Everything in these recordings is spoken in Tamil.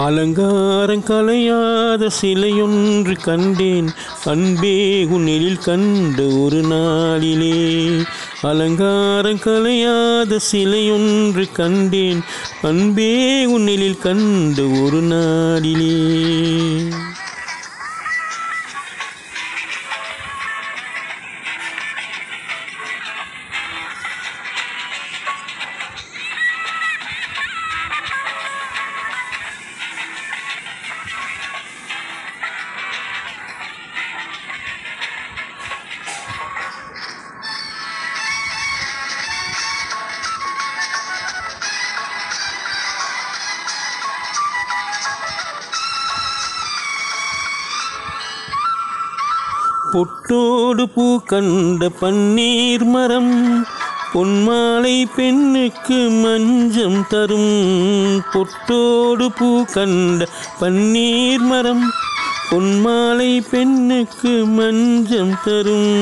அலங்காரம் கலையாத சிலையொன்று கண்டேன் அன்பே உன்னில் கண்ட ஒரு நாளிலே அலங்காரம் கலையாத சிலையொன்று கண்டேன் அன்பே உன்னில் கண்ட ஒரு நாளிலே பொட்டோடு பூ கண்ட பன்னீர் மரம் பொன்மாலை பெண்ணுக்கு மஞ்சம் தரும் பொட்டோடு பூ கண்ட பன்னீர் மரம் பொன்மாலை பெண்ணுக்கு மஞ்சம் தரும்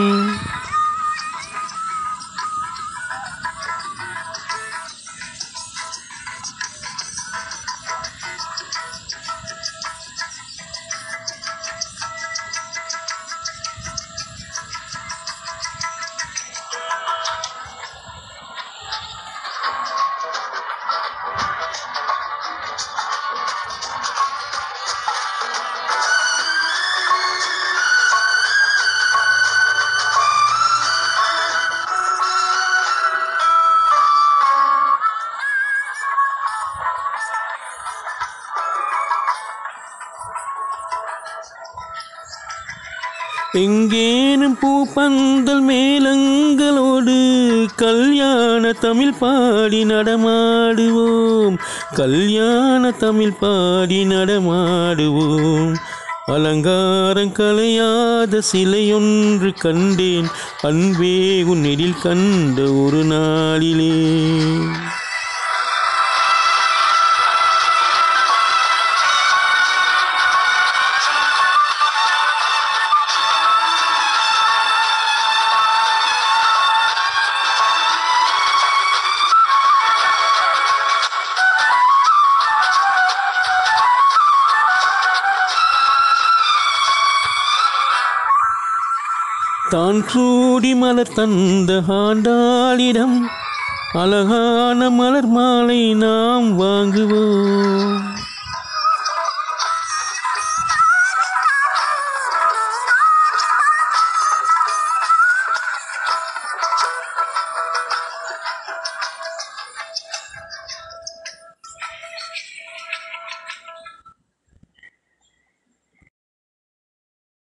எங்கேனும் பூப்பந்தல் மேளங்களோடு கல்யாண தமிழ் பாடி நடமாடுவோம் கல்யாண தமிழ் பாடி நடமாடுவோம் அலங்காரம் கலையாத சிலையொன்று கண்டேன் அன்பே உன்னிடில் கண்ட ஒரு நாளிலே தான் சூடி மலர் தந்த ஆண்டாளிடம் அழகான மலர் மாலை நாம் வாங்குவோம்